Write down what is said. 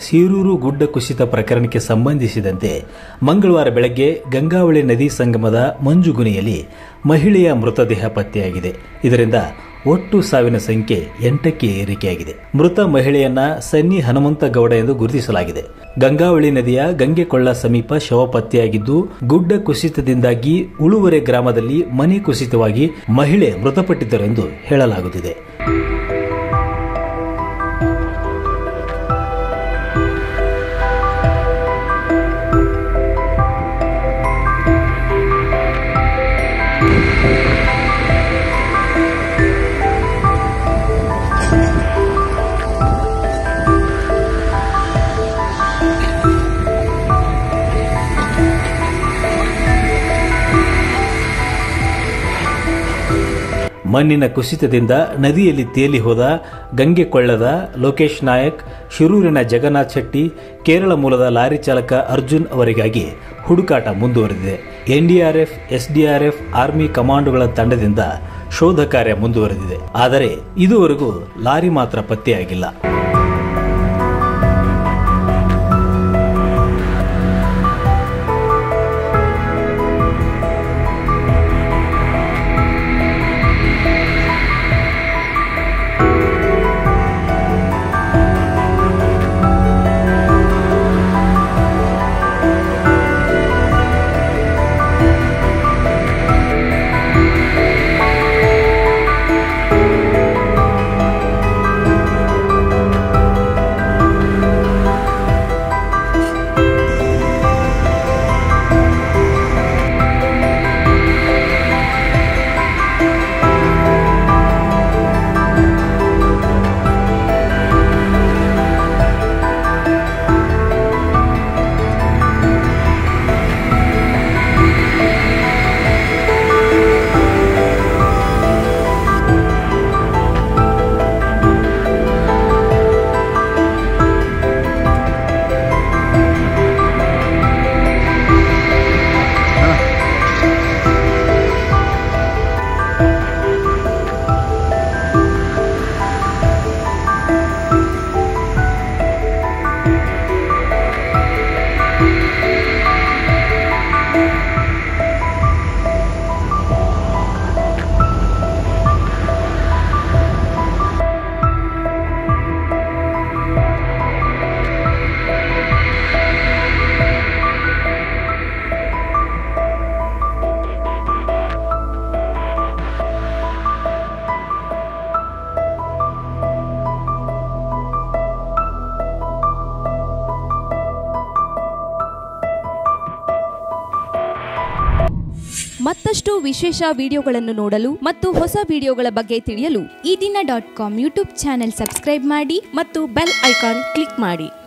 ಸೀರೂರು ಗುಡ್ಡ ಕುಸಿತ ಪ್ರಕರಣಕ್ಕೆ ಸಂಬಂಧಿಸಿದಂತೆ ಮಂಗಳವಾರ ಬೆಳಗ್ಗೆ ಗಂಗಾವಳಿ ನದಿ ಸಂಗಮದ ಮಂಜುಗುನಿಯಲ್ಲಿ ಮಹಿಳೆಯ ಮೃತದೇಹ ಪತ್ತೆಯಾಗಿದೆ ಇದರಿಂದ ಒಟ್ಟು ಸಾವಿನ ಸಂಖ್ಯೆ ಎಂಟಕ್ಕೆ ಏರಿಕೆಯಾಗಿದೆ ಮೃತ ಮಹಿಳೆಯನ್ನ ಸನ್ನಿ ಹನುಮಂತಗೌಡ ಎಂದು ಗುರುತಿಸಲಾಗಿದೆ ಗಂಗಾವಳಿ ನದಿಯ ಗಂಗೆಕೊಳ್ಳ ಸಮೀಪ ಶವ ಪತ್ತೆಯಾಗಿದ್ದು ಗುಡ್ಡ ಕುಸಿತದಿಂದಾಗಿ ಉಳುವರೆ ಗ್ರಾಮದಲ್ಲಿ ಮನೆ ಕುಸಿತವಾಗಿ ಮಹಿಳೆ ಮೃತಪಟ್ಟಿದ್ದರೆಂದು ಹೇಳಲಾಗುತ್ತಿದೆ ಮಣ್ಣಿನ ಕುಸಿತದಿಂದ ನದಿಯಲ್ಲಿ ತೇಲಿ ಹೋದ ಗಂಗೆ ಕೊಳ್ಳದ ಲೋಕೇಶ್ ನಾಯಕ್ ಶಿರೂರಿನ ಜಗನ್ನಾಥ್ ಶೆಟ್ಟಿ ಕೇರಳ ಮೂಲದ ಲಾರಿ ಚಾಲಕ ಅರ್ಜುನ್ ಅವರಿಗಾಗಿ ಹುಡುಕಾಟ ಮುಂದುವರೆದಿದೆ ಎನ್ಡಿಆರ್ಎಫ್ ಎಸ್ಡಿಆರ್ಎಫ್ ಆರ್ಮಿ ಕಮಾಂಡೋಗಳ ತಂಡದಿಂದ ಶೋಧ ಕಾರ್ಯ ಮುಂದುವರೆದಿದೆ ಆದರೆ ಇದುವರೆಗೂ ಲಾರಿ ಮಾತ್ರ ಪತ್ತೆಯಾಗಿಲ್ಲ ಮತ್ತಷ್ಟು ವಿಶೇಷ ವಿಡಿಯೋಗಳನ್ನು ನೋಡಲು ಮತ್ತು ಹೊಸ ವಿಡಿಯೋಗಳ ಬಗ್ಗೆ ತಿಳಿಯಲು Eedina dot com YouTube channel subscribe ಮಾಡಿ ಮತ್ತು ಬೆಲ್ ಐಕಾನ್ ಕ್ಲಿಕ್ ಮಾಡಿ